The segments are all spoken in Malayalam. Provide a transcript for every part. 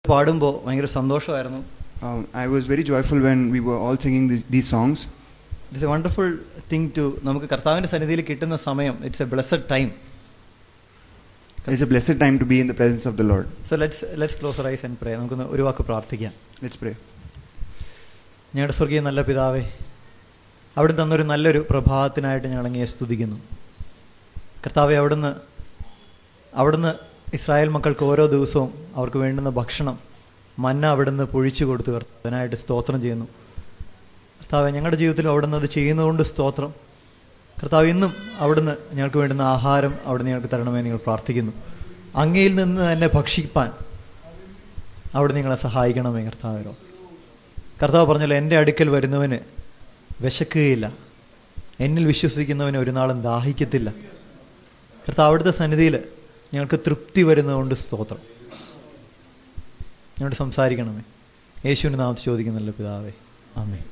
പാടുമ്പോൾ ഭയങ്കര സന്തോഷമായിരുന്നു Um, I was very joyful when we were all singing these, these songs. It's a wonderful thing to നമുക്ക് കർത്താവിൻ്റെ സന്നിധിയിൽ കിട്ടുന്ന സമയം it's a blessed time It's a blessed time to be in the presence of the Lord. So let's let's close rise and pray നമുക്കൊന്ന് ഒരു വാക്ക് പ്രാർത്ഥിക്കാം Let's pray. ഞങ്ങളുടെ സ്വർഗീയ നല്ല പിതാവേ അവിടെ തന്നൊരു നല്ലൊരു പ്രഭാതത്തിനായിട്ട് ഞങ്ങൾ അങ്ങയെ സ്തുതിക്കുന്നു കർത്താവെ അവിടുന്ന് അവിടുന്ന് ഇസ്രായേൽ മക്കൾക്ക് ഓരോ ദിവസവും അവർക്ക് വേണ്ടുന്ന ഭക്ഷണം മന്ന അവിടുന്ന് പൊഴിച്ചു കൊടുത്തു അതിനായിട്ട് സ്തോത്രം ചെയ്യുന്നു കർത്താവെ ഞങ്ങളുടെ ജീവിതത്തിലും അവിടുന്ന് അത് ചെയ്യുന്നതുകൊണ്ട് സ്തോത്രം കർത്താവ് ഇന്നും അവിടുന്ന് ഞങ്ങൾക്ക് വേണ്ടുന്ന ആഹാരം അവിടുന്ന് ഞങ്ങൾക്ക് തരണമെന്ന് നിങ്ങൾ പ്രാർത്ഥിക്കുന്നു അങ്ങയിൽ നിന്ന് തന്നെ ഭക്ഷിപ്പാൻ അവിടെ നിങ്ങളെ സഹായിക്കണമേ കർത്താവിനോ കർത്താവ് പറഞ്ഞല്ലോ എൻ്റെ അടുക്കൽ വരുന്നവന് വിശക്കുകയില്ല എന്നിൽ വിശ്വസിക്കുന്നവന് ഒരു നാളും ദാഹിക്കത്തില്ല കർത്താവ് അവിടുത്തെ സന്നിധിയിൽ ഞങ്ങൾക്ക് തൃപ്തി വരുന്നതുകൊണ്ട് സ്തോത്രം ഞങ്ങളോട് സംസാരിക്കണമേ യേശുവിൻ്റെ നാമത്തിൽ ചോദിക്കുന്നല്ലോ പിതാവേ ആമേ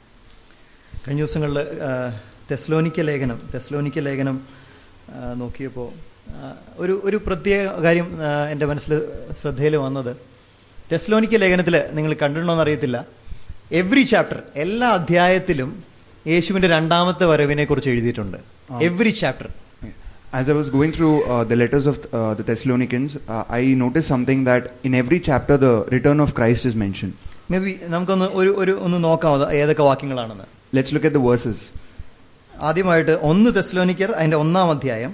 കഴിഞ്ഞ ദിവസങ്ങളിൽ തെസ്ലോനിക്ക ലേഖനം തെസ്ലോനിക്ക ലേഖനം ആ, നോക്കിയപ്പോൾ ആ, ഒരു ഒരു പ്രത്യേക കാര്യം ആ, എൻ്റെ മനസ്സിൽ ശ്രദ്ധയിൽ വന്നത് തെസ്ലോനിക്ക ലേഖനത്തിൽ നിങ്ങൾ കണ്ടിട്ടുണ്ടോയെന്ന് അറിയത്തില്ല എവ്രി ചാപ്റ്റർ എല്ലാ അധ്യായത്തിലും യേശുവിൻ്റെ രണ്ടാമത്തെ വരവിനെ കുറിച്ച് എഴുതിയിട്ടുണ്ട് every chapter As I was going through uh, the letters of uh, the Thessalonians, uh, I noticed something that in every chapter the return of Christ is mentioned. Maybe നമുക്കൊന്ന് ഒരു ഒരു ഒന്ന് നോക്കാം അത് ഏതൊക്കെ വാക്യങ്ങളാണെന്ന് Let's look at the verses. ആദ്യമായിട്ട് ഒന്ന് തെസ്ലോനിക്കർ അതിൻ്റെ ഒന്നാം അധ്യായം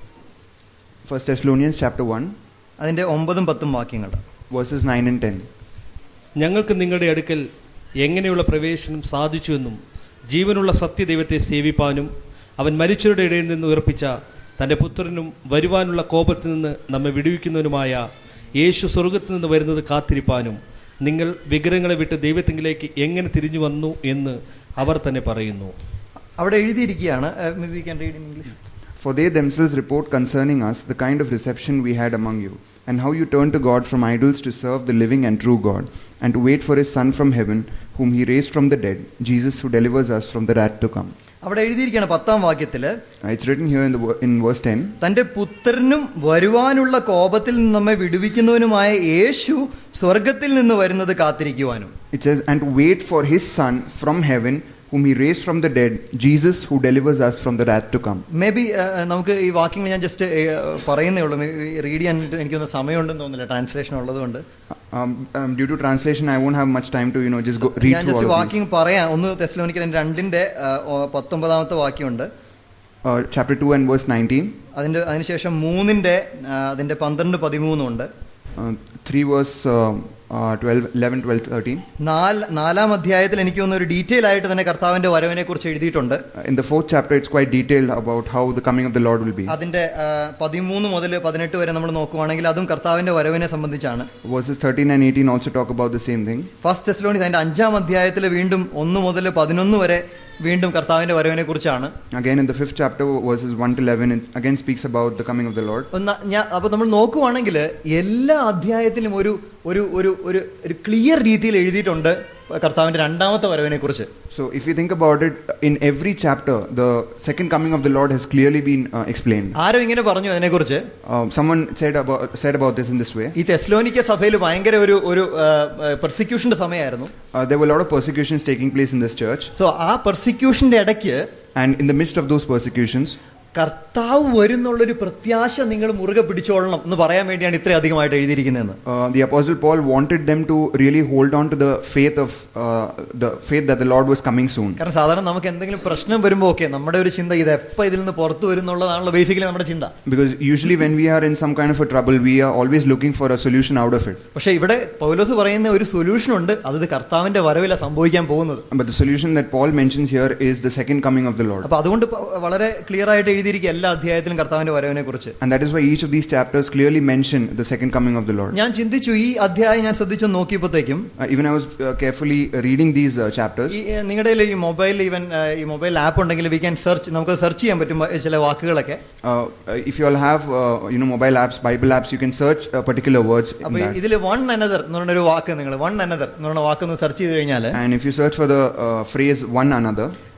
First Thessalonians chapter 1, അതിൻ്റെ ഒമ്പതും പത്തും വാക്യങ്ങൾ verses 9 and 10. ഞങ്ങൾക്ക് നിങ്ങളുടെ അടുക്കൽ എങ്ങനെയുള്ള പ്രവേശനം സാധിച്ചുവെന്നും ജീവനുള്ള സത്യദൈവത്തെ സേവിപ്പാനും അവൻ മരിച്ചവരുടെ ഇടയിൽ നിന്ന് ഉയർപ്പിച്ച തൻ്റെ പുത്രനും വരുവാനുള്ള കോപത്തിൽ നിന്ന് നമ്മെ വിടുവിക്കുന്നവനുമായ യേശു സ്വർഗത്തിൽ നിന്ന് വരുന്നത് കാത്തിരിപ്പാനും നിങ്ങൾ വിഗ്രഹങ്ങളെ വിട്ട് ദൈവത്തിങ്കിലേക്ക് എങ്ങനെ തിരിഞ്ഞു വന്നു എന്ന് അവർ തന്നെ പറയുന്നു അവിടെ എഴുതിയിരിക്കുകയാണ് may be can read in English For they themselves report concerning us the kind of reception we had among you, and how you turned to God from idols to serve the living and true God, and to wait for his Son from heaven, whom he raised from the dead, Jesus who delivers us from the wrath to come. അവിടെ എഴുതിയിരിക്കുകയാണ് പത്താം വാക്യത്തിൽ Uh, it's written here in, the, ver- in verse 10. തന്റെ പുത്രനും വരുവാനുള്ള കോപത്തിൽ നിന്ന് നമ്മെ വിടുവിക്കുന്നവനുമായ യേശു സ്വർഗത്തിൽ നിന്ന് വരുന്നത് കാത്തിരിക്കുവാനും It says, and to wait for his Son from heaven, whom he raised from the dead, Jesus who delivers us from the wrath to come. May be നമുക്ക് ഈ വാക്യങ്ങൾ ഞാൻ ജസ്റ്റ് പറയുന്നേ ഉള്ളൂ റീഡ് ചെയ്യാൻ എനിക്കൊന്ന് സമയമുണ്ടെന്ന് തോന്നുന്നില്ല ട്രാൻസ്ലേഷൻ ഉള്ളതുകൊണ്ട് Um, um, due to translation, I won't have much time to, you know, just go read ഞാൻ through just all of these. വാക്യം പറയാം ഒന്ന് തെസ്ലോനിക്കൻ രണ്ടിന്റെ ആ, ഓ- പത്തൊമ്പതാമത്തെ വാക്യമുണ്ട് Uh, chapter 2 and verse 19, അതിന്റെ അതിനുശേഷം മൂന്നിന്റെ ആ, അതിന്റെ പന്ത്രണ്ട് പതിമൂന്നും ഉണ്ട് uh, 3 verse uh, uh, 12, 11, 12, 13. നാല് നാലാം അധ്യായത്തിൽ എനിക്ക് തോന്നുന്നു ഒരു ഡീറ്റെയിൽ ആയിട്ട് തന്നെ കർത്താവിന്റെ വരവിനെ കുറിച്ച് എഴുതിയിട്ടുണ്ട് Uh, in the fourth chapter, it's quite detailed about how the coming of the Lord will be. അതിന്റെ ആ, പതിമൂന്ന് മുതൽ പതിനെട്ട് വരെ നമ്മൾ നോക്കുവാണെങ്കിൽ അതും കർത്താവിന്റെ വരവിനെ സംബന്ധിച്ചാണ് Verses 13 and 18 also talk about the same thing. First Thessalonians അതിന്റെ അഞ്ചാം അധ്യായത്തിൽ വീണ്ടും ഒന്ന് മുതൽ പതിനൊന്ന് വരെ വീണ്ടും കർത്താവിന്റെ വരവിനെ കുറിച്ചാണ് Again, in the fifth chapter, verses 1 to 11, it again speaks about the coming of the Lord. ഞാൻ അപ്പൊ നമ്മൾ നോക്കുവാണെങ്കിൽ എല്ലാ അധ്യായത്തിലും ഒരു ഒരു ഒരു ഒരു ഒരു ക്ലിയർ രീതിയിൽ എഴുതിയിട്ടുണ്ട് കർത്താവിന്റെ രണ്ടാമത്തെ വരവിനെ കുറിച്ച് So, if you think about it, in every chapter, the second coming of the Lord has clearly been uh, explained. ആരും ഇങ്ങനെ പറഞ്ഞു അതിനെക്കുറിച്ച് Uh, someone said about said about this in this way. ഈ തെസ്ലോനിക്ക സഭയിൽ ഭയങ്കര ഒരു ഒരു പെർസിക്യൂഷന്റെ സമയമായിരുന്നു Uh, there were a lot of persecutions taking place in this church, so ആ പെർസിക്യൂഷന്റെ ഇടയ്ക്ക് and in the midst of those persecutions, കർത്താവ് വരുന്നുള്ളൊരു പ്രത്യാശ നിങ്ങൾ മുറുകെ പിടിച്ചോളണം എന്ന് പറയാൻ വേണ്ടിയാണ് ഇത്രയും അധികമായിട്ട് എഴുതിയിരിക്കുന്നതെന്ന് uh, the apostle Paul wanted them to really hold on to the faith of uh, the faith that the Lord was coming soon. കാരണം സാധാരണ നമുക്ക് എന്തെങ്കിലും പ്രശ്നം വരുമ്പോൾ ഓക്കെ നമ്മുടെ ഒരു ചിന്ത ഇത് എപ്പോൾ ഇതിൽ നിന്ന് പുറത്തു വരുന്നുള്ളതാണല്ലോ ബേസിക്കലി നമ്മുടെ ചിന്ത Because usually when we are in some kind of a trouble, we are always looking for a solution out of it. പക്ഷെ ഇവിടെ പൗലോസ് പറയുന്ന ഒരു സൊല്യൂഷൻ ഉണ്ട് അത് ഇത് കർത്താവിന്റെ വരവില സംഭവിക്കാൻ പോകുന്നത് But the solution that Paul mentions here is the second coming of the Lord. അപ്പൊ അതുകൊണ്ട് പ- വളരെ ക്ലിയർ ആയിട്ട് എഴുതിയിരിക്കുക എല്ലാ അധ്യായത്തിലും കർത്താവിന്റെ വരവിനെ കുറിച്ച് And that is why each of these chapters clearly mention the second coming of the Lord. ഞാൻ ചിന്തിച്ചു ഈ അധ്യായം ഞാൻ ശ്രദ്ധിച്ചു നോക്കിയപ്പോഴത്തേക്കും Uh, even I was uh, carefully reading these uh, chapters. ഈ ഏ, നിങ്ങളുടെ കയ്യിൽ ഈ മൊബൈൽ ഈവൻ ഈ മൊബൈൽ ആപ്പ് ഉണ്ടെങ്കിൽ വി ക്യാൻ സെർച്ച് നമുക്ക് സെർച്ച് ചെയ്യാൻ പറ്റും വ- ചില വാക്കുകളൊക്കെ Uh, uh, if you all have uh, you know mobile apps, Bible apps, you can search uh, particular words. In അപ്പൊ that. ഇതിൽ വൺ അനദർ എന്ന് പറഞ്ഞ ഒരു വാക്ക് നിങ്ങൾ വൺ അനദർ എന്ന് പറഞ്ഞ വാക്ക് ഒന്ന് സെർച്ച് ചെയ്ത് കഴിഞ്ഞാൽ And if you search for the uh, phrase one another,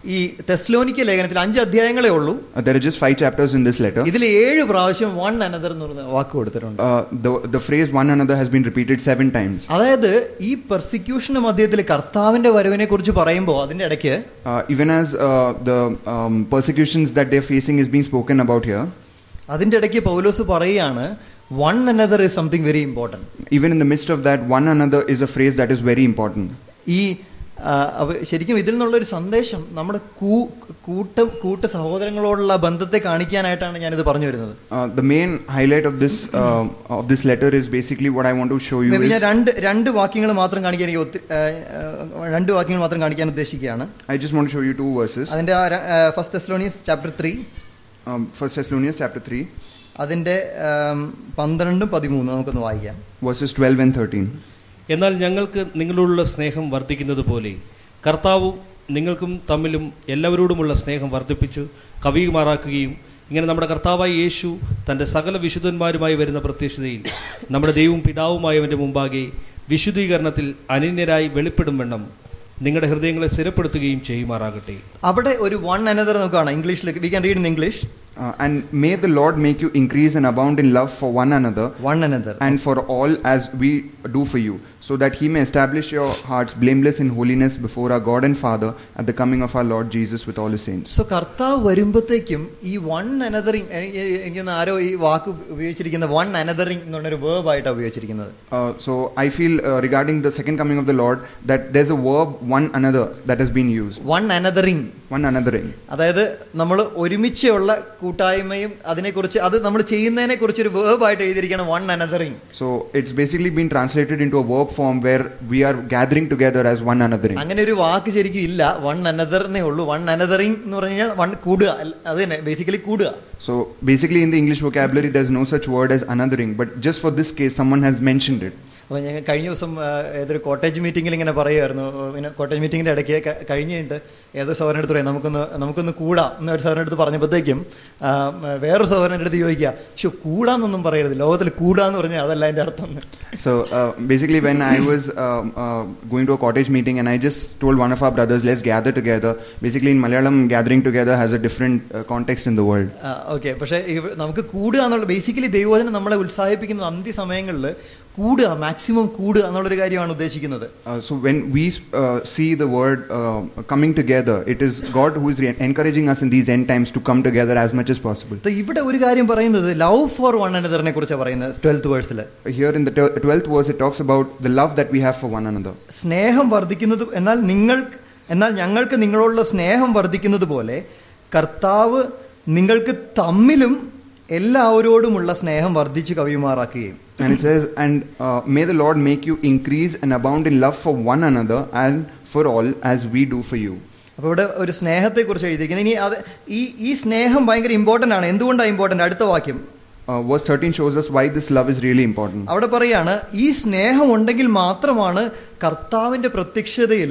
ഈ തെസ്ലോനിക്ക ലേഖനത്തിൽ അഞ്ച് അധ്യായങ്ങളേ ഉള്ളൂ Uh, there are just five chapters in this letter. ഇതിൽ ഏഴ് പ്രാവശ്യം വൺ അനദർ എന്ന് പറയുന്ന വാക്ക് കൊടുത്തിട്ടുണ്ട് Uh, the, the phrase one another has been repeated seven times. അതായത് ഈ പെർസിക്യൂഷന് മധ്യത്തിൽ കർത്താവിന്റെ വരവിനെ കുറിച്ച് പറയുമ്പോൾ അതിന്റെ ഇടയ്ക്ക് Uh, even as uh, the um, persecutions that they're facing is being spoken about here, അതിന്റെ ഇടയ്ക്ക് പൗലോസ് പറയുകയാണ് one another is something very important even in the midst of that, one another is a phrase that is very important. ഈ ആ, അവ- ശരിക്കും ഇതിൽ നിന്നുള്ള ഒരു സന്ദേശം നമ്മുടെ കൂ കൂട്ട കൂട്ട സഹോദരങ്ങളോടുള്ള ബന്ധത്തെ കാണിക്കാനായിട്ടാണ് ഞാനിത് പറഞ്ഞു വരുന്നത് Uh, the main highlight of this uh, of this letter is basically what I want to show you Maybe ഞാൻ is രണ്ട് രണ്ട് വാക്യങ്ങൾ മാത്രം കാണിക്കാൻ എനിക്ക് ഒത്തിരി ആ, ആ, രണ്ട് വാക്യങ്ങൾ മാത്രം കാണിക്കാൻ ഉദ്ദേശിക്കുകയാണ് I just want to show you two verses. അതിന്റെ First Thessalonians chapter three Um, First Thessalonians chapter three, അതിന്റെ ആം, പന്ത്രണ്ടും പതിമൂന്നും നമുക്കൊന്ന് വായിക്കാം verses twelve and thirteen. എന്നാൽ ഞങ്ങൾക്ക് നിങ്ങളോടുള്ള സ്നേഹം വർദ്ധിക്കുന്നത് പോലെ കർത്താവും നിങ്ങൾക്കും തമ്മിലും എല്ലാവരോടുമുള്ള സ്നേഹം വർദ്ധിപ്പിച്ചു കവിയുമാറാക്കുകയും ഇങ്ങനെ നമ്മുടെ കർത്താവായ യേശു തൻ്റെ സകല വിശുദ്ധന്മാരുമായി വരുന്ന പ്രത്യക്ഷതയിൽ നമ്മുടെ ദൈവവും പിതാവുമായവൻ്റെ മുമ്പാകെ വിശുദ്ധീകരണത്തിൽ അനന്യരായി വെളിപ്പെടും വണ്ണം നിങ്ങളുടെ ഹൃദയങ്ങളെ സ്ഥിരപ്പെടുത്തുകയും ചെയ്യുമാറാകട്ടെ അവിടെ ഒരു വൺ അനദർ നോക്കുകയാണ് ഇംഗ്ലീഷിലേക്ക് we can read in English Uh, and may the Lord make you increase and abound in love for one another one another and for all as we do for you, so that he may establish your hearts blameless in holiness before our God and Father at the coming of our Lord Jesus with all his saints. So കർത്താവ് വരുമ്പോഴത്തേക്കും ഈ വൺ അനദറിങ് എനിക്കൊന്ന് ആരോ ഈ വാക്ക് ഉപയോഗിച്ചിരിക്കുന്ന വൺ അനദറിങ് എന്നുള്ളൊരു വേർബ് ആയിട്ടാണ് ഉപയോഗിച്ചിരിക്കുന്നത് Uh, so I feel uh, regarding the second coming of the Lord that there's a verb one another that has been used. One anothering One anothering. അതായത് നമ്മൾ ഒരുമിച്ചുള്ള കൂട്ടായ്മയും അതിനെക്കുറിച്ച് അത് നമ്മൾ ചെയ്യുന്നതിനെ കുറിച്ച് ഒരു വേർബ് ആയിട്ട് എഴുതിയിരിക്കുകയാണ് one anothering So it's basically been translated into a verb form where we are gathering together as one anothering. അങ്ങനെ ഒരു വാക്ക് ശരിക്കും ഇല്ല വൺ അനദറിനേ ഉള്ളൂ വൺ അനദറിങ് എന്ന് പറഞ്ഞു കഴിഞ്ഞാൽ വൺ കൂടുക അല്ല- അത് തന്നെ ബേസിക്കലി കൂടുക So basically in the English vocabulary there's no such word as anothering, but just for this case someone has mentioned it. അപ്പോൾ ഞങ്ങൾ കഴിഞ്ഞ ദിവസം ആ, ഏതൊരു കോട്ടേജ് മീറ്റിങ്ങിൽ ഇങ്ങനെ പറയുമായിരുന്നു പിന്നെ കോട്ടേജ് മീറ്റിങ്ങിൻ്റെ ഇടയ്ക്ക് ക- കഴിഞ്ഞിട്ട് ഏതോ സഹോദരൻ്റെ അടുത്ത് പറയാം നമുക്കൊന്ന് നമുക്കൊന്ന് കൂടാം എന്നൊരു സഹോദരൻ്റെ അടുത്ത് പറഞ്ഞപ്പോഴത്തേക്കും ആ, വേറൊരു സഹോദരൻ്റെ അടുത്ത് ചോദിക്കുക പക്ഷെ കൂടാന്നൊന്നും പറയരുത് ലോകത്തിൽ കൂടാന്ന് പറഞ്ഞാൽ അതല്ല അതിൻ്റെ അർത്ഥം എന്ന്." So uh, basically, when I was um, uh, going to a cottage meeting and I just told one of our brothers, let's gather together. Basically, in Malayalam, gathering together has a different uh, context in the world. Okay പക്ഷേ ഇവ- നമുക്ക് കൂടുക എന്നുള്ള ബേസിക്കലി ദൈവവചനം നമ്മളെ ഉത്സാഹിപ്പിക്കുന്നത് അന്ത്യ സമയങ്ങളിൽ കൂടുക മാക്സിമം കൂടുക എന്നുള്ളൊരു കാര്യമാണ് ഉദ്ദേശിക്കുന്നത് Uh, so when we uh, see the word uh, coming together, it is God who is re- encouraging us in these end times to come together as much as possible. ഇത് ഇവിടെ ഒരു കാര്യം പറയുന്നത് ലവ് ഫോർ വൺ അനദറിനെ കുറിച്ചാണ് പറയുന്നത് ട്വൽത്ത് വേഴ്സിൽ Here in the twelfth verse, it talks about the love that we have for one another. സ്നേഹം വർദ്ധിക്കുന്നത് എന്നാൽ നിങ്ങൾ എന്നാൽ ഞങ്ങൾക്ക് നിങ്ങളോടുള്ള സ്നേഹം വർദ്ധിക്കുന്നത് പോലെ കർത്താവ് നിങ്ങൾക്ക് തമ്മിലും എല്ലാവരോടുമുള്ള സ്നേഹം വർദ്ധിച്ച് കവിയുമാറാക്കുകയും And it says, and uh, may the Lord make you increase and abound in love for one another and for all as we do for you. അപ്പോൾ ഇവിടെ ഒരു സ്നേഹത്തെക്കുറിച്ച് എഴുതിയിരിക്കുന്നത് ഇനി അത് ഈ ഈ സ്നേഹം ഭയങ്കര ഇമ്പോർട്ടൻ്റ് ആണ് എന്തുകൊണ്ടാണ് ഇമ്പോർട്ടൻ്റ് അടുത്ത വാക്യം Uh, verse 13 shows us why this love is really important. അവിടെ പറയാണ് ഈ സ്നേഹം ഉണ്ടെങ്കിൽ മാത്രമാണ് കർത്താവിൻ്റെ പ്രത്യക്ഷതയിൽ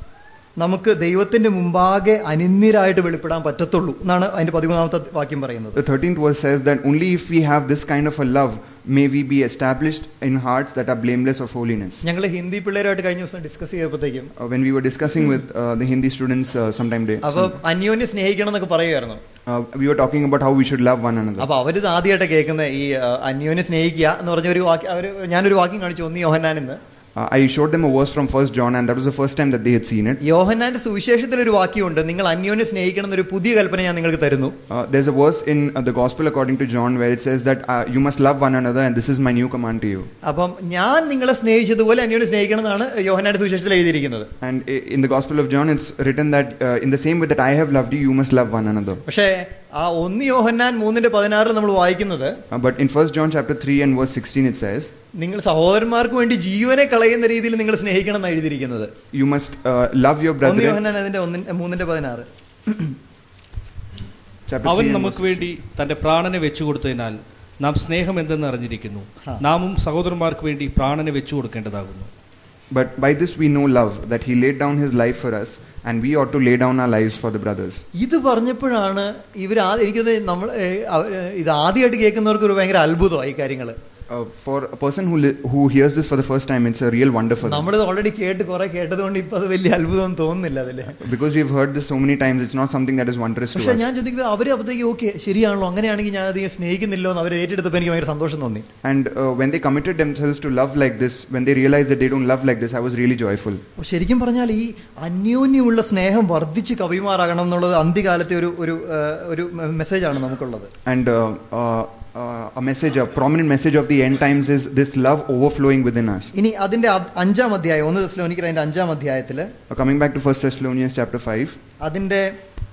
നമുക്ക് ദൈവത്തിൻ്റെ മുമ്പാകെ അനിന്യരായിട്ട് വെളിപ്പെടാൻ പറ്റത്തുള്ളൂ എന്നാണ് അതിൻ്റെ പതിമൂന്നാമത്തെ വാക്യം പറയുന്നത് The 13th verse says that only if we have this kind of a love may we be established in hearts that are blameless of holiness. ഞങ്ങൾ ഹിന്ദി പിള്ളേരായിട്ട് കഴിഞ്ഞ ദിവസം ഡിസ്കസ് ചെയ്തപ്പോഴത്തേക്കും Uh, when we were discussing with uh, the Hindi students uh, sometime day, അപ്പൊ അന്യോന്യം സ്നേഹിക്കണം എന്നൊക്കെ പറയുമായിരുന്നു uh, we were talking about how we should love one another. അപ്പൊ അവരിത് ആദ്യമായിട്ട് കേൾക്കുന്ന ഈ ആ, അന്യോന്യം സ്നേഹിക്കുക എന്ന് പറഞ്ഞ ഒരു വാക്യം അവര് ഞാനൊരു വാക്യം കാണിച്ചു ഒന്ന് യോഹന്നാനിന്ന് Uh, I showed them a verse from First John, and that was the first time that they had seen it. യോഹന്നാന്റെ സുവിശേഷത്തിൽ ഒരു വാക്യമുണ്ട് നിങ്ങൾ അന്യോന്യം സ്നേഹിക്കണം എന്നൊരു പുതിയ കൽപ്പന ഞാൻ നിങ്ങൾക്ക് തരുന്നു Uh, there's a verse in uh, the Gospel according to John where it says that uh, you must love one another, and this is my new command to you. അപ്പം ഞാൻ നിങ്ങളെ സ്നേഹിച്ചതുപോലെ അന്യോന്യം സ്നേഹിക്കണം എന്നാണ് യോഹന്നാന്റെ സുവിശേഷത്തിൽ എഴുതിയിരിക്കുന്നത് And i- in the Gospel of John, it's written that uh, in the same way that I have loved you, you must love one another. പക്ഷേ ആ ഒന്ന് യോഹന്നാൻ മൂന്നിന്റെ പതിനാറിൽ നമ്മൾ വായിക്കുന്നത് Uh, but in First John chapter 3 and verse 16, it says, നിങ്ങൾ സഹോദരന്മാർക്ക് വേണ്ടി ജീവനെ കളയുന്ന രീതിയിൽ നിങ്ങൾ സ്നേഹിക്കണം എന്നാണ് എഴുതിയിരിക്കുന്നത് You must uh, love your ഒന്ന് brethren. യോഹന്നാൻ അതിന്റെ ഒന്നിന്റെ മൂന്നിന്റെ പതിനാറ് Chapter അവൻ 3 and നമുക്ക് verse വേണ്ടി തന്റെ പ്രാണനെ വെച്ചു കൊടുത്തതിനാൽ നാം സ്നേഹം എന്തെന്ന് അറിഞ്ഞിരിക്കുന്നു ആ. നാമും സഹോദരന്മാർക്ക് വേണ്ടി പ്രാണനെ വെച്ചു കൊടുക്കേണ്ടതാകുന്നു 16. But by this we know love, that he laid down his life for us, and we ought to lay down our lives for the brothers. ഇത് പറഞ്ഞപ്പോഴാണ് ഇവർ എനിക്കത് നമ്മൾ ഏ, അവ- ഏ, ഇത് ആദ്യമായിട്ട് കേൾക്കുന്നവർക്ക് ഒരു ഭയങ്കര അത്ഭുതമാണ് ഈ കാര്യങ്ങൾ uh, for a person who li- who hears this for the first time, it's a real wonder for them. നമ്മളിത് ഓൾറെഡി കേട്ട് കുറെ കേട്ടതുകൊണ്ട് ഇപ്പൊ അത് വലിയ അത്ഭുതം തോന്നുന്നില്ല അതില് Because we've heard this so many times, it's not something that is wondrous to പക്ഷെ us. ഞാൻ ചോദിക്കുന്നത് അവര് അപ്പത്തേക്ക് ഓക്കെ ശരിയാണല്ലോ അങ്ങനെയാണെങ്കിൽ ഞാൻ അധികം സ്നേഹിക്കുന്നില്ലോ എന്ന് അവർ ഏറ്റെടുത്തപ്പോൾ എനിക്ക് ഭയങ്കര സന്തോഷം തോന്നി And uh, when they committed themselves to love like this, when they realized that they don't love like this, I was really joyful. അപ്പൊ ശരിക്കും പറഞ്ഞാൽ ഈ അന്യോന്യമുള്ള സ്നേഹം വർദ്ധിച്ച് കവിമാറാകണം എന്നുള്ളത് അന്ത്യകാലത്തെ ഒരു ഒരു ആ, ഒരു മെസ്സേജാണ് നമുക്കുള്ളത് And uh, uh, uh, a message, a prominent message of the end times is this love overflowing within us. ഇനി അതിന്റെ അ- അഞ്ചാം അധ്യായം ഒന്ന് തെസ്സലോനിക്കർ അതിന്റെ അഞ്ചാം അധ്യായത്തില് Uh, coming back to 1 Thessalonians chapter 5, അതിന്റെ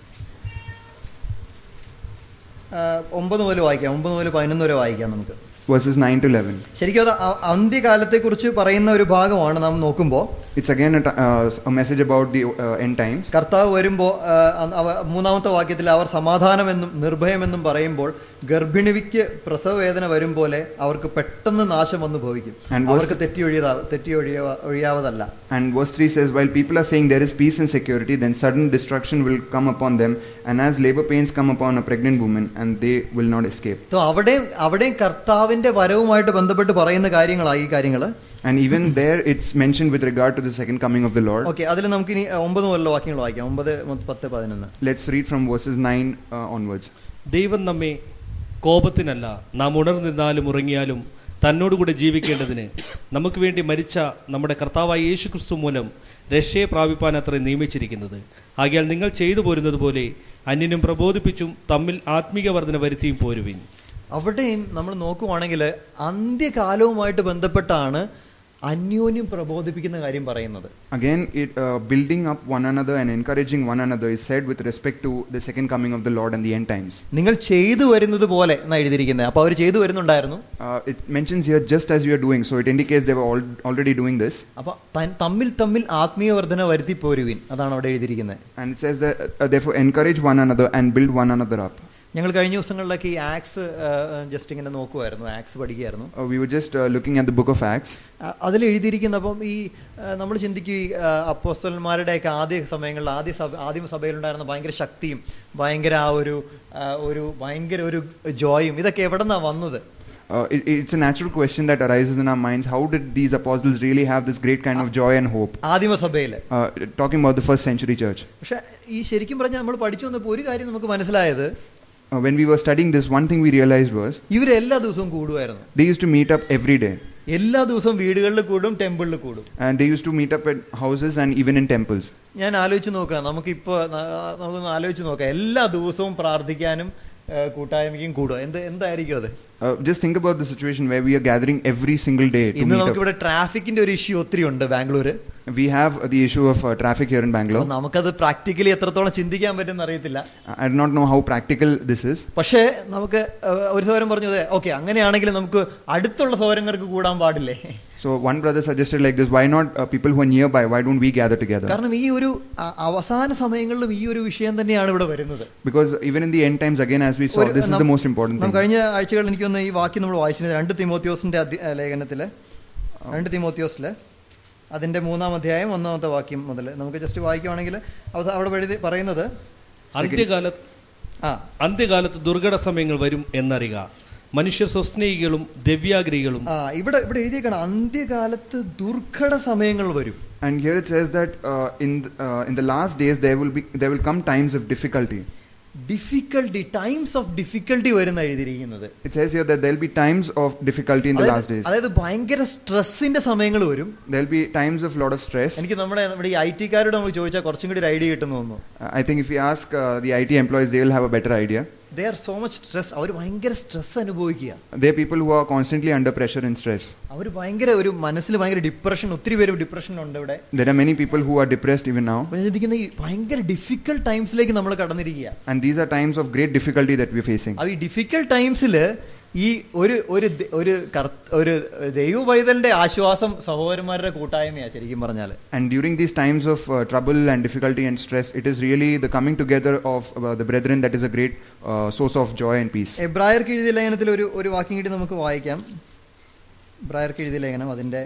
ആ, ഒമ്പത് മുതൽ വായിക്കാം ഒമ്പത് മുതൽ പതിനൊന്ന് വരെ വായിക്കാം നമുക്ക് verses 9 to 11. ശരിക്കും അത് അ- അന്ത്യകാലത്തെക്കുറിച്ച് പറയുന്ന ഒരു ഭാഗമാണ് നാം നോക്കുമ്പോൾ It's again a, t- uh, a message about the uh, end times. കർത്താവ് വരുമ്പോൾ മൂന്നാമത്തെ വാക്യത്തിൽ അവർ സമാധാനമെന്നും നിർഭയമെന്നും പറയുമ്പോൾ ഗർഭിണിക്ക് പ്രസവവേദന വരും പോലെ അവർക്ക് പെട്ടെന്ന് നാശം വന്നു ഭവിക്കും And verse- അവർക്ക് തെറ്റി ഒഴിയതാ തെറ്റി ഒഴിയ ഒഴിയാവതല്ല And verse 3 says, While people are saying there is peace and security, then sudden destruction will come upon them, and as labor pains come upon a pregnant woman, and they will not escape. So അവിടെയും അവിടെയും കർത്താവിന്റെ വരവുമായിട്ട് ബന്ധപ്പെട്ട് പറയുന്ന കാര്യങ്ങളാണ് ഈ കാര്യങ്ങൾ And even there, it's mentioned with regard to the second coming of the Lord. Okay അതിൽ നമുക്ക് ഇനി ഒമ്പത് മുതലുള്ള വാക്യങ്ങൾ വായിക്കാം ഒമ്പത് മുതൽ പത്ത് പതിനൊന്ന് Let's read from verses 9 uh, onwards. ദൈവം നമ്മെ കോപത്തിനല്ല നാം ഉണർന്നിരുന്നാലും ഉറങ്ങിയാലും തന്നോടുകൂടെ ജീവിക്കേണ്ടതിന് നമുക്ക് വേണ്ടി മരിച്ച നമ്മുടെ കർത്താവായ യേശു ക്രിസ്തു മൂലം രക്ഷയെ പ്രാപിപ്പാൻ അത്ര നിയമിച്ചിരിക്കുന്നത് ആകയാൽ നിങ്ങൾ ചെയ്തു പോരുന്നത് പോലെ അന്യനും പ്രബോധിപ്പിച്ചും തമ്മിൽ ആത്മീക വർധന വരുത്തിയും പോരുവിൻ അവിടെയും നമ്മൾ നോക്കുവാണെങ്കിൽ അന്ത്യകാലവുമായിട്ട് ബന്ധപ്പെട്ടാണ് അന്യോന്യം പ്രബോധിപ്പിക്കുന്ന കാര്യം പറയുന്നത് Again, it, uh, building up one another and encouraging one another is said with respect to the second coming of the Lord and the end times. നിങ്ങൾ ചെയ്തു വരുന്നത് പോലെ എന്നാ എഴുതിയിരിക്കുന്നത് അപ്പോൾ അവർ ചെയ്തു വരുന്നുണ്ടായിരുന്നു Uh, it mentions here just as you are doing, so it indicates they were all, already doing this. അപ്പൊ തൻ- തമ്മിൽ തമ്മിൽ ആത്മീയ വർധന വരുത്തി പോരുവിൻ അതാണ് അവിടെ എഴുതിയിരിക്കുന്നത് And it says that, uh, therefore, encourage one another and build one another up. ഞങ്ങൾ കഴിഞ്ഞ ദിവസങ്ങളിലൊക്കെ ഈ ആക്സ് ജസ്റ്റ് ഇങ്ങനെ നോക്കുമായിരുന്നു ആക്സ് പഠിക്കുകയായിരുന്നു Uh, we were just uh, looking at the book of Acts. അതിൽ എഴുതിയിരിക്കുന്ന അപ്പം ഈ നമ്മൾ ചിന്തിക്കും ഈ അപ്പോസ്റ്റലന്മാരുടെയൊക്കെ ആദ്യ സമയങ്ങളിൽ ആദ്യ സഭ ആദ്യ സഭയിലുണ്ടായിരുന്ന ഭയങ്കര ശക്തിയും ഭയങ്കര ആ ഒരു ആ, ഒരു ഭയങ്കര ഒരു ജോയും ഇതൊക്കെ എവിടെ നിന്നാണ് വന്നത് Uh, it, it's a natural question that arises in our minds. How did these apostles really have this great kind of joy and hope? ആദിമസഭയിൽ Uh, talking about the first century church. പക്ഷെ ഈ ശരിക്കും പറഞ്ഞാൽ നമ്മൾ പഠിച്ചു വന്നപ്പോൾ ഒരു കാര്യം നമുക്ക് മനസ്സിലായത് Uh, when we were studying this, one thing we realized was ഇവരെല്ലാ ദിവസവും കൂടുമായിരുന്നു they used to meet up every day. എല്ലാ ദിവസവും വീടുകളിൽ കൂടും ടെമ്പിളിൽ കൂടും And they used to meet up at houses and even in temples. ഞാൻ ആലോചിച്ച് നോക്കാം നമുക്കിപ്പോൾ നമുക്കൊന്ന് ആലോചിച്ച് നോക്കാം എല്ലാ ദിവസവും പ്രാർത്ഥിക്കാനും ആ, കൂട്ടായ്മയ്ക്കും കൂടുക എന്ത് എന്തായിരിക്കും അത് Uh, just think about the situation where we are gathering every single day to ഇന്ന് meet up. നമുക്കിവിടെ ട്രാഫിക്കിന്റെ ഒരു ഇഷ്യൂ ഒത്തിരി ഉണ്ട് Bangalore We have uh, the issue of uh, traffic here in അപ്പൊ Bangalore. നമുക്കത് പ്രാക്ടിക്കലി എത്രത്തോളം ചിന്തിക്കാൻ പറ്റുമെന്ന് അറിയത്തില്ല I do not know how practical this is. പക്ഷേ നമുക്ക് ആ, ഒരു സൗരം പറഞ്ഞു അതെ ഓക്കെ അങ്ങനെയാണെങ്കിൽ നമുക്ക് അടുത്തുള്ള സൗരങ്ങൾക്ക് കൂടാൻ പാടില്ലേ So one brother suggested like this: Why not uh, people who are nearby? Why don't we gather together? കാരണം ഈ ഒരു ആ, അവസാന സമയങ്ങളിലും ഈ ഒരു വിഷയം തന്നെയാണ് ഇവിടെ വരുന്നത് Because even in the end times, again, as we saw, ഒരു- this is നം- the most important നാം thing. കഴിഞ്ഞ ആഴ്ചകളിൽ എനിക്ക് തോന്നുന്നു ഈ വാക്യം നമ്മൾ വായിച്ചിരുന്നത് രണ്ട് തിമോത്യോസിന്റെ അധ്യ- ആ, ലേഖനത്തില് രണ്ട് തിമോത്യോസില് അതിന്റെ മൂന്നാം അധ്യായം ഒന്നാമത്തെ വാക്യം മുതൽ നമുക്ക് ജസ്റ്റ് വായിക്കുവാണെങ്കിൽ അവസ- അവിടെ എഴുതി പറയുന്നത് അന്ത്യകാല ആ അന്ത്യകാലത്ത് ദുർഘട സമയങ്ങൾ വരും എന്നറിയുക മനുഷ്യർ സ്വസ്നേഹികളും ദിവ്യാഗ്രഹികളും ആ ഇവിടെ ഇവിടെ എഴുതിയേക്കാണ് അന്ത്യകാലത്ത് ദുർഘട സമയങ്ങൾ വരും And here it says that uh, in th- uh, in the last days there will be there will come times of difficulty. Difficulty times of difficulty വരുന്ന എഴുതിയിരിക്കുന്നത് It says here that there will be times of difficulty in the last അതായത് days. അതായത് ഭയങ്കര സ്ട്രെസ്സിന്റെ സമയങ്ങൾ വരും There will be times of lot of stress. എനിക്ക് നമ്മുടെ നമ്മുടെ ഈ ഐ ടിക്കാരോട് നമുക്ക് ചോദിച്ചാൽ കുറച്ചും കൂടി ഒരു ഐഡിയ കിട്ടുന്നു തോന്നുന്നു Uh, I think if we ask uh, the IT employees, they will have a better idea. They are so much stress അവർ ഭയങ്കര സ്ട്രെസ് അനുഭവിക്കുക They are people who are constantly under pressure and stress. അവർ ഭയങ്കര ഒരു മനസ്സിൽ ഭയങ്കര ഡിപ്രഷൻ ഒത്തിരി പേര് ഡിപ്രഷൻ ഉണ്ട് ഇവിടെ There are many people who are depressed even now. അപ്പൊ ഞാൻ ചിന്തിക്കുന്ന ഈ ഭയങ്കര ഡിഫിക്കൽട്ട് ടൈംസിലേക്ക് നമ്മൾ കടന്നിരിക്കുക And these are times of great difficulty that we are facing. അപ്പൊ ഈ ഡിഫിക്കൽട്ട് ടൈംസിൽ ഈ ഒരു ഒരു ദ- ഒരു കർ- ഒരു ദൈവ പൈതലിന്റെ ആശ്വാസം സഹോദരന്മാരുടെ കൂട്ടായ്മയാണ് ശരിക്കും പറഞ്ഞാൽ And during these times of uh, trouble and difficulty and stress, it is really the coming together of uh, the brethren that is a great uh, source of joy and peace. എബ്രായർക്ക് എഴുതിയ ലേഖനത്തിൽ ഒരു ഒരു വാക്യം കൂടി നമുക്ക് വായിക്കാം എബ്രായർക്ക് എഴുതിയ ലേഖനം അതിൻ്റെ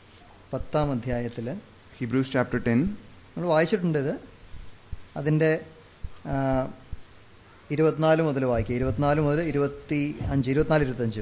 പത്താം അധ്യായത്തിൽ Hebrews chapter 10. നമ്മൾ വായിച്ചിട്ടുണ്ട് ഇത് അതിൻ്റെ ആ, ഇരുപത്തിനാല് മുതൽ വായിക്കുക ഇരുപത്തിനാല് മുതൽ ഇരുപത്തി അഞ്ച് ഇരുപത്തിനാല് ഇരുപത്തഞ്ച്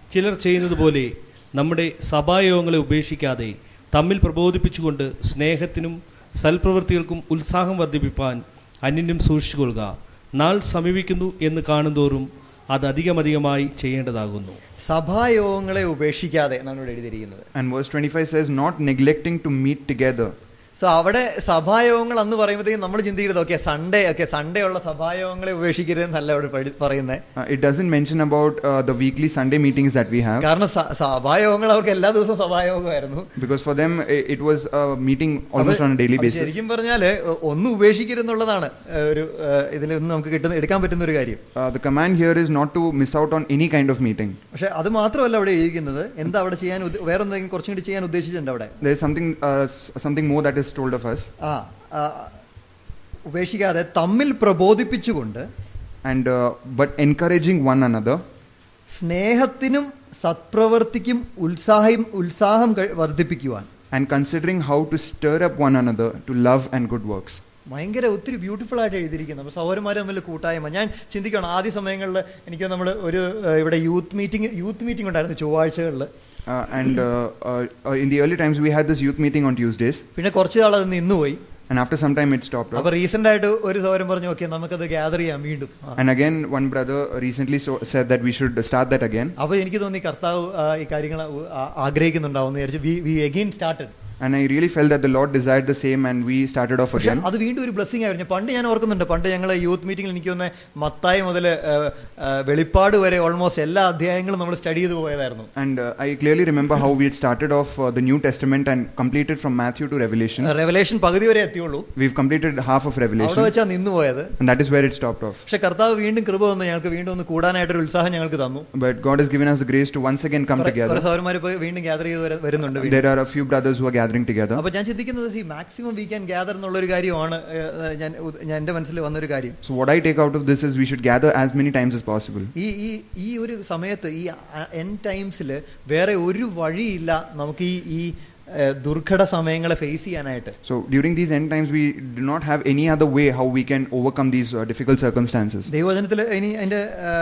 ചിലർ ചെയ്യുന്നത് പോലെ നമ്മുടെ സഭായോഗങ്ങളെ ഉപേക്ഷിക്കാതെ തമ്മിൽ പ്രബോധിപ്പിച്ചുകൊണ്ട് സ്നേഹത്തിനും സൽപ്രവൃത്തികൾക്കും ഉത്സാഹം വർദ്ധിപ്പിപ്പാൻ അന്യനും സൂക്ഷിച്ചുകൊള്ളുക നാൾ സമീപിക്കുന്നു എന്ന് കാണുന്തോറും അത് അധികമധികമായി ചെയ്യേണ്ടതാകുന്നു സഭായോഗങ്ങളെ ഉപേക്ഷിക്കാതെ എന്നാണ് ഇവിടെ എഴുതിയിരിക്കുന്നത് And verse 25 says, Not neglecting to meet together. So അവിടെ സഭായോഗങ്ങൾ എന്ന് പറയുമ്പോഴത്തേക്കും നമ്മൾ ചിന്തിക്കരുത് ഓക്കെ സൺഡേ ഒക്കെ സൺഡേ ഉള്ള സഭായോഗങ്ങളെ ഉപേക്ഷിക്കരുതെന്നല്ല അവിടെ പഠി- പറയുന്നത് Uh, it doesn't mention about uh, the weekly Sunday meetings that we have. കാരണം സ- സഭായോഗങ്ങൾ അവർക്ക് എല്ലാ ദിവസവും സഭായോഗമായിരുന്നു Because for them, i- it was a meeting almost അപ്പൊ- on a daily അപ്പൊ basis. ശരിക്കും പറഞ്ഞാല് ഒന്നും ഉപേക്ഷിക്കരുതെന്നുള്ളതാണ് ഏഹ്, ഒരു ഇതിൽ നിന്ന് നമുക്ക് കിട്ടുന്ന എടുക്കാൻ പറ്റുന്ന ഒരു കാര്യം Uh, the command here is not to miss out on any kind of meeting. പക്ഷെ അത് മാത്രമല്ല അവിടെ എഴുതിയിരിക്കുന്നത് എന്താ അവിടെ ചെയ്യാൻ ഉദ്ദ- വേറെ എന്തെങ്കിലും കുറച്ചും കൂടി ചെയ്യാൻ ഉദ്ദേശിച്ചിട്ടുണ്ട് അവിടെ There is something, uh, s- something more that is told of us. ആ ആ, ഉപേക്ഷിക്കാതെ തമ്മിൽ പ്രബോധിപ്പിച്ചുകൊണ്ട് And uh, but encouraging one another സ്നേഹത്തിനും സത്പ്രവർത്തിക്കും ഉത്സാഹം ഉത്സാഹം കഴി- വർദ്ധിപ്പിക്കുവാൻ and considering how to stir up one another to love and good works. ഭയങ്കര ഒത്തിരി ബ്യൂട്ടിഫുൾ ആയിട്ട് എഴുതിയിരിക്കുന്നത് അപ്പോൾ സഹോദരന്മാർ തമ്മിൽ കൂട്ടായ്മ ഞാൻ ചിന്തിക്കണം ആദ്യ സമയങ്ങളിൽ എനിക്ക് നമ്മൾ ഒരു ഏഹ്, ഇവിടെ യൂത്ത് മീറ്റിംഗ് യൂത്ത് മീറ്റിംഗ് ഉണ്ടായിരുന്നു ചൊവ്വാഴ്ചകളിൽ Uh, and uh, uh, uh, in the early times, we had this youth meeting on Tuesdays, പിന്നെ കുറച്ച് നാൾ അത് നിന്നുപോയി and after some time, it stopped. അപ്പൊ off. റീസെന്റ് ആയിട്ട് ഒരു സഹോദരൻ പറഞ്ഞു ഓക്കെ നമുക്കത് ഗ്യാദർ ചെയ്യാം വീണ്ടും ആ. And again, one brother recently so, said that we should start that again. അപ്പൊ എനിക്ക് തോന്നി കർത്താവ് ആ, ഈ കാര്യങ്ങൾ ആഗ്രഹിക്കുന്നുണ്ടാവും എന്ന് വിചാരിച്ചു we we again started And I really felt that the Lord desired the same, and we started off പക്ഷെ again. അത് വീണ്ടും ഒരു ബ്ലെസ്സിങ് ആയിരുന്നു പണ്ട് ഞാൻ ഓർക്കുന്നുണ്ട് പണ്ട് ഞങ്ങൾ യൂത്ത് മീറ്റിംഗിൽ എനിക്ക് ഒന്ന് മത്തായി മുതൽ വെളിപ്പാട് വരെ ഓൾമോസ്റ്റ് എല്ലാ അധ്യായങ്ങളും നമ്മൾ സ്റ്റഡി ചെയ്ത് പോയതായിരുന്നു And uh, I clearly remember how we had started off uh, the New Testament and completed from Matthew to Revelation. Revelation പകുതി വരെ എത്തിയുള്ളൂ We've completed half of അവിടെ Revelation, വെച്ചാ നിന്ന് പോയത് and that is where it stopped off. പക്ഷെ കർത്താവ് വീണ്ടും കൃപ വന്ന് ഞങ്ങൾക്ക് വീണ്ടും ഒന്ന് കൂടാനായിട്ടൊരു ഉത്സാഹം ഞങ്ങൾക്ക് തന്നു But God has given us the grace to once again come കുറെ together. സൗരന്മാർ ഇപ്പൊ വീണ്ടും ഗ്യാദർ ചെയ്ത് വര- വരുന്നുണ്ട് വീണ്ടും. There are a few brothers who are gathering together. അപ്പൊ ഞാൻ ചിന്തിക്കുന്നത് ഈ മാക്സിമം വി ക്യാൻ ഗ്യാദർ എന്നുള്ള ഒരു കാര്യമാണ് ഏഹ്, ഞാൻ ഉ- ഞാൻ എന്റെ മനസ്സിൽ വന്നൊരു കാര്യം So what I take out of this is we should gather as many times as possible. ഈ ഈ ഈ ഒരു സമയത്ത് ഈ എൻ ടൈംസിൽ വേറെ ഒരു വഴിയില്ല നമുക്ക് ഈ ഈ ഏഹ്, ദുർഘട സമയങ്ങളെ ഫേസ് ചെയ്യാനായിട്ട് So during these end times, we do not have any other way how we can overcome these uh, difficult circumstances. ദൈവവചനത്തിൽ ഇനി അതിന്റെ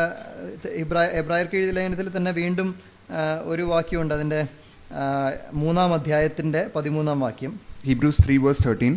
എബ്രായർക്ക് എഴുതിയ ലേഖനത്തിൽ തന്നെ വീണ്ടും ആ, ഒരു വാക്യമുണ്ട് അതിന്റെ ആ, മൂന്നാം അധ്യായത്തിന്റെ പതിമൂന്നാം വാക്യം Hebrews 3 verse 13.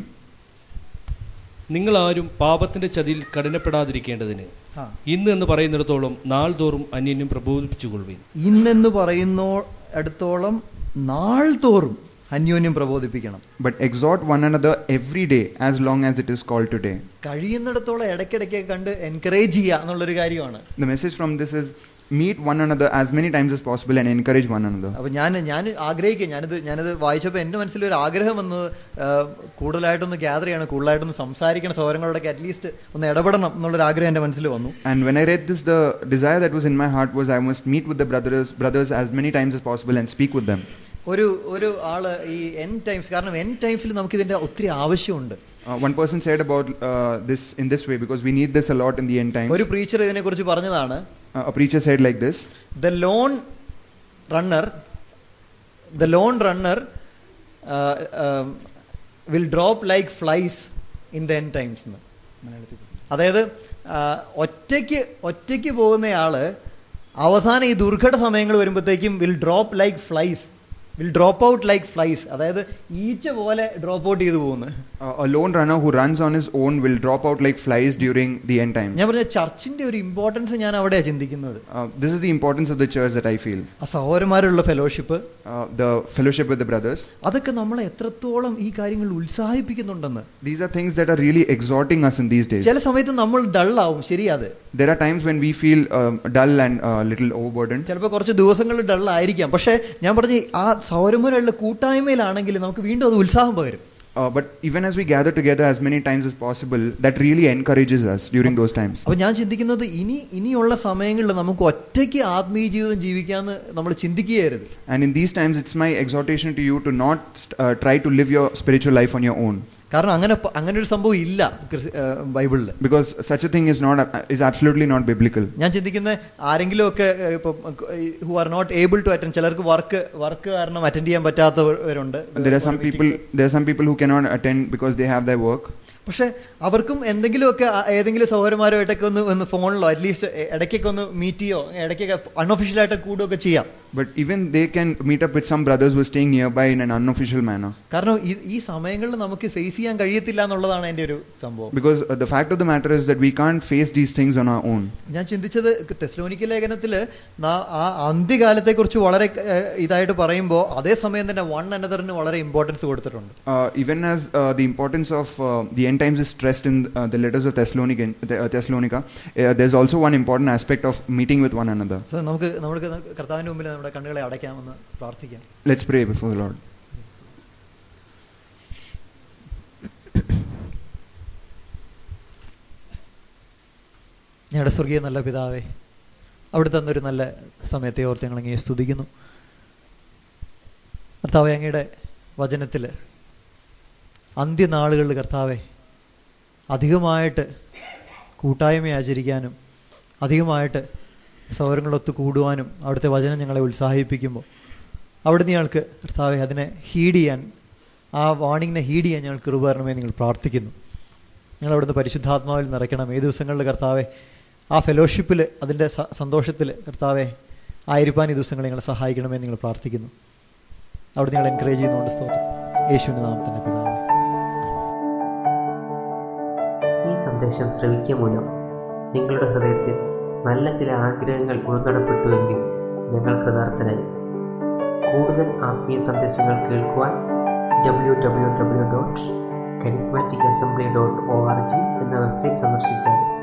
നിങ്ങൾ ആരും പാപത്തിന്റെ ചതിയിൽ കഠിനപ്പെടാതിരിക്കേണ്ടതിന് ആ. ഇന്ന് എന്ന് പറയുന്നിടത്തോളം നാൾ തോറും അന്യനും പ്രബോധിപ്പിച്ചുകൊള്ളുവിൻ ഇന്നെന്ന് പറയുന്നോ അടുത്തോളം നാൾ തോറും അന്യോന്യം പ്രബോധിപ്പിക്കണം But exhort one another every day as long as it is called today. കഴിയുന്നിടത്തോളം ഇടയ്ക്കിടയ്ക്ക് കണ്ട് എൻകറേജ് ചെയ്യുക എന്നുള്ളൊരു കാര്യമാണ് The message from this is meet one another as many times as possible and encourage one another. അപ്പൊ ഞാൻ ഞാൻ ആഗ്രഹിക്കുക ഞാനിത് ഞാനിത് വായിച്ചപ്പോൾ എൻ്റെ മനസ്സിൽ ഒരു ആഗ്രഹം വന്നത് ആ, കൂടുതലായിട്ടൊന്ന് ഗ്യാദർ ചെയ്യണം കൂടുതലായിട്ടൊന്ന് സംസാരിക്കണം സൗരങ്ങളോടൊക്കെ അറ്റ്ലീസ്റ്റ് ഒന്ന് ഇടപെടണം എന്നുള്ളൊരു ആഗ്രഹം എൻ്റെ മനസ്സിൽ വന്നു And when I read this, the desire that was in my heart was I must meet with the brothers, brothers as many times as possible and speak with them. ഒരു ഒരു ആള് ഈ എൻ ടൈംസ് കാരണം എൻ ടൈംസിൽ നമുക്ക് ഇതിന്റെ ഒത്തിരി ആവശ്യമുണ്ട് Uh, one person said about uh, this in this way because we need this a lot in the end times. ഒരു പ്രീച്ചർ ഇതിനെക്കുറിച്ച് പറഞ്ഞതാണ് Uh, a preacher said like this the lone runner the lone runner will drop like flies in the end times എന്ന് അതായത് ആ, ഒറ്റയ്ക്ക് ഒറ്റയ്ക്ക് പോകുന്നയാള് അവസാനം ഈ ദുർഘട സമയങ്ങൾ വരുമ്പോഴത്തേക്കും will drop like flies will drop out like flies അതായത് ഈച്ച പോലെ ഡ്രോപ്പ് ഔട്ട് ചെയ്തു പോകുന്നു uh, a lone runner who runs on his own will drop out like flies during the end times. ഞാൻ പറഞ്ഞ ചർച്ചിന്റെ ഒരു ഇമ്പോർട്ടൻസ് ഞാൻ അവിടെയാണ് ചിന്തിക്കുന്നത് Uh, this is the importance of the church that I feel. ആ സഹോദരന്മാരുള്ള fellowship Uh, the fellowship with the brothers. അതൊക്കെ നമ്മളെ എത്രത്തോളം ഈ കാര്യങ്ങൾ ഉത്സാഹിപ്പിക്കുന്നുണ്ടെന്ന് These are things that are really exhorting us in these days. ചില സമയത്ത് നമ്മൾ ഡള്ളാവും ശരിയാത് There are times when we feel um, dull and a little overburdened. ചിലപ്പോൾ കുറച്ച് ദിവസങ്ങൾ ഡള്ളായിരിക്കാം പക്ഷേ ഞാൻ പറഞ്ഞ ആ സൗരന്മാരുള്ള കൂട്ടായ്മയിലാണെങ്കിൽ നമുക്ക് വീണ്ടും അത് ഉത്സാഹം പകരും Uh, but even as we gather together as many times as possible, that really encourages us during those times. അപ്പൊ ഞാൻ ചിന്തിക്കുന്നത് ഇനി ഇനിയുള്ള സമയങ്ങളിൽ നമുക്ക് ഒറ്റയ്ക്ക് ആത്മീയ ജീവിതം ജീവിക്കാന്ന് നമ്മൾ ചിന്തിക്കുകയായിരുന്നു And in these times, it's my exhortation to you to not uh, try to live your spiritual life on your own. കാരണം അങ്ങനെ പ- അങ്ങനെ ഒരു സംഭവം ഇല്ല ക്രിസ്- ആ, ബൈബിളിൽ Because such a thing is not is absolutely not biblical. ഞാൻ ചിന്തിക്കുന്ന ആരെങ്കിലും ഒക്കെ ഇപ്പം who are not able to attend ചിലർക്ക് വർക്ക് വർക്ക് കാരണം അറ്റൻഡ് ചെയ്യാൻ പറ്റാത്തവരുണ്ട് There are some people there are some people who cannot attend because they have their work. പക്ഷെ അവർക്കും എന്തെങ്കിലുമൊക്കെ ആ- ഏതെങ്കിലും സഹോദരന്മാരുമായിട്ടൊക്കെ ഒന്ന് ഒന്ന് ഫോണിലോ അറ്റ്ലീസ്റ്റ് ഇടയ്ക്കൊക്കെ ഒന്ന് മീറ്റ് ചെയ്യോ ഇടയ്ക്കൊക്കെ അൺഒഫീഷ്യലായിട്ട് കൂടുകയൊക്കെ ചെയ്യാം But even they can meet up with some brothers who are staying nearby in an unofficial manner. കാരണം ഈ ഈ സമയങ്ങളിൽ നമുക്ക് ഫേസ് ചെയ്യാൻ കഴിയത്തില്ല എന്നുള്ളതാണ് എൻ്റെ ഒരു സംഭവം Because uh, the fact of the matter is that we can't face these things on our own. ഞാൻ ചിന്തിച്ചത് തെസ്ലോനിക്ക ലേഖനത്തിൽ ആ അന്ത്യകാലത്തെക്കുറിച്ച് വളരെ ഏഹ്, ഇതായിട്ട് പറയുമ്പോൾ അതേസമയം തന്നെ വൺ അനദറിന് വളരെ ഇമ്പോർട്ടൻസ് കൊടുത്തിട്ടുണ്ട് Uh, even as uh, the importance of uh, the end times is stressed in uh, the letters of Thessalonican, uh, Thessalonica, uh, there's also one important aspect of meeting with one another. So നമുക്ക് നമുക്ക് കർത്താവിൻ്റെ മുമ്പിൽ നമ്മുടെ കണ്ണുകളെ അടയ്ക്കാമെന്ന് പ്രാർത്ഥിക്കാം Let's pray before the Lord. ഞങ്ങളുടെ സ്വർഗീയ നല്ല പിതാവേ അവിടെ തന്നൊരു നല്ല സമയത്തെ ഓർത്ത് ഞങ്ങൾ അങ്ങേ സ്തുതിക്കുന്നു കർത്താവെ അങ്ങയുടെ വചനത്തിൽ അന്ത്യനാളുകളിൽ കർത്താവെ അധികമായിട്ട് കൂട്ടായ്മ ആചരിക്കാനും അധികമായിട്ട് സൗരങ്ങളൊത്ത് കൂടുവാനും അവിടുത്തെ വചനം ഞങ്ങളെ ഉത്സാഹിപ്പിക്കുമ്പോൾ അവിടുന്ന് ഞങ്ങൾക്ക് കർത്താവെ അതിനെ ഹീഡ് ചെയ്യാൻ ആ വാണിങ്ങിനെ ഹീഡ് ചെയ്യാൻ ഞങ്ങൾക്ക് കൃപ തരണമേ നിങ്ങൾ പ്രാർത്ഥിക്കുന്നു ഞങ്ങൾ അവിടുന്ന് പരിശുദ്ധാത്മാവിൽ നിറയ്ക്കണം ഏത് ദിവസങ്ങളിൽ കർത്താവെ ആ ഫെലോഷിപ്പിൽ അതിൻ്റെ സന്തോഷത്തിൽ കർത്താവെ ആയിരിക്കാൻ ഈ ദിവസങ്ങൾ ഞങ്ങളെ സഹായിക്കണമേ എന്ന് നിങ്ങൾ പ്രാർത്ഥിക്കുന്നു അവിടെ നിങ്ങൾ എൻകറേജ് ചെയ്യുന്നുണ്ട് സ്തോത്രം യേശുവിൻ്റെ നാമത്തിൻ്റെ പിതാവേ ഈ സന്ദേശം ശ്രവിക്കുക മൂലം നിങ്ങളുടെ ഹൃദയത്തിൽ നല്ല ചില ആഗ്രഹങ്ങൾ ഉൾനടപ്പെട്ടുവെങ്കിൽ ഞങ്ങൾ കൃതാർത്ഥരായി കൂടുതൽ ആത്മീയ സന്ദേശങ്ങൾ കേൾക്കുവാൻ W W W dot charismatic assembly dot O R G എന്ന വെബ്സൈറ്റ് സന്ദർശിച്ചാൽ